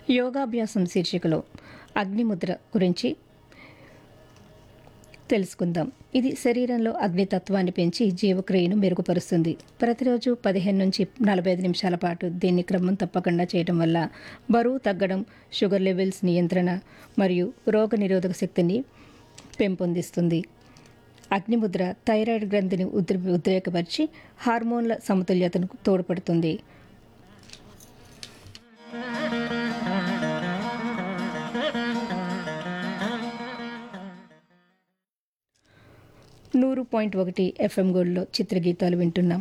యోగాభ్యాసం శీర్షికలో అగ్నిముద్ర గురించి తెలుసుకుందాం ఇది శరీరంలో అగ్నితత్వాన్ని పెంచి జీవక్రియను మెరుగుపరుస్తుంది ప్రతిరోజు పదిహేను నుంచి నలభై ఐదు నిమిషాల పాటు దీన్ని క్రమం తప్పకుండా చేయడం వల్ల బరువు తగ్గడం షుగర్ లెవెల్స్ నియంత్రణ మరియు రోగ నిరోధక శక్తిని పెంపొందిస్తుంది అగ్నిముద్ర థైరాయిడ్ గ్రంథిని ఉద్ర ఉద్రేకపరిచి హార్మోన్ల సమతుల్యతను తోడ్పడుతుంది నూరు పాయింట్ ఒకటి ఎఫ్ఎం గోల్డ్లో చిత్రగీతాలు వింటున్నాం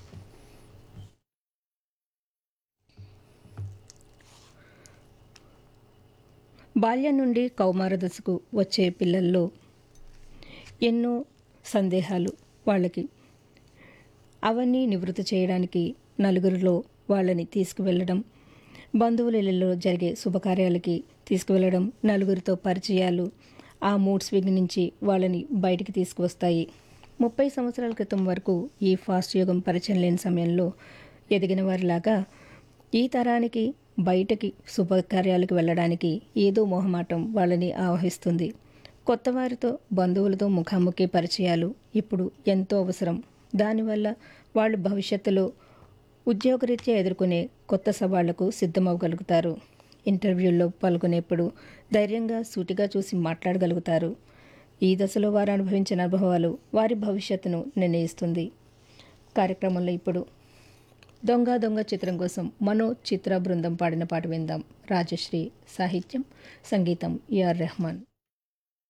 బాల్యం నుండి కౌమార దశకు వచ్చే పిల్లల్లో ఎన్నో సందేహాలు వాళ్ళకి అవన్నీ నివృత్తి చేయడానికి నలుగురిలో వాళ్ళని తీసుకువెళ్ళడం బంధువుల ఇళ్ళలో జరిగే శుభకార్యాలకి తీసుకువెళ్ళడం నలుగురితో పరిచయాలు ఆ మూడ్ స్వింగ్ నుంచి వాళ్ళని బయటికి తీసుకువస్తాయి ముప్పై సంవత్సరాల క్రితం వరకు ఈ ఫాస్ట్ యుగం పరిచయం లేని సమయంలో ఎదిగిన వారిలాగా ఈ తరానికి బయటకి శుభకార్యాలకు వెళ్ళడానికి ఏదో మొహమాటం వాళ్ళని ఆవహిస్తుంది కొత్త వారితో బంధువులతో ముఖాముఖి పరిచయాలు ఇప్పుడు ఎంతో అవసరం దానివల్ల వాళ్ళు భవిష్యత్తులో ఉద్యోగరీత్యా ఎదుర్కొనే కొత్త సవాళ్లకు సిద్ధమవగలుగుతారు ఇంటర్వ్యూల్లో పాల్గొనేప్పుడు ధైర్యంగా సూటిగా చూసి మాట్లాడగలుగుతారు ఈ దశలో వారు అనుభవించిన అనుభవాలు వారి భవిష్యత్తును నిర్ణయిస్తుంది కార్యక్రమంలో ఇప్పుడు దొంగ దొంగ చిత్రం కోసం మనో చిత్ర బృందం పాడిన పాట విందాం రాజశ్రీ సాహిత్యం సంగీతం ఏఆర్ రెహమాన్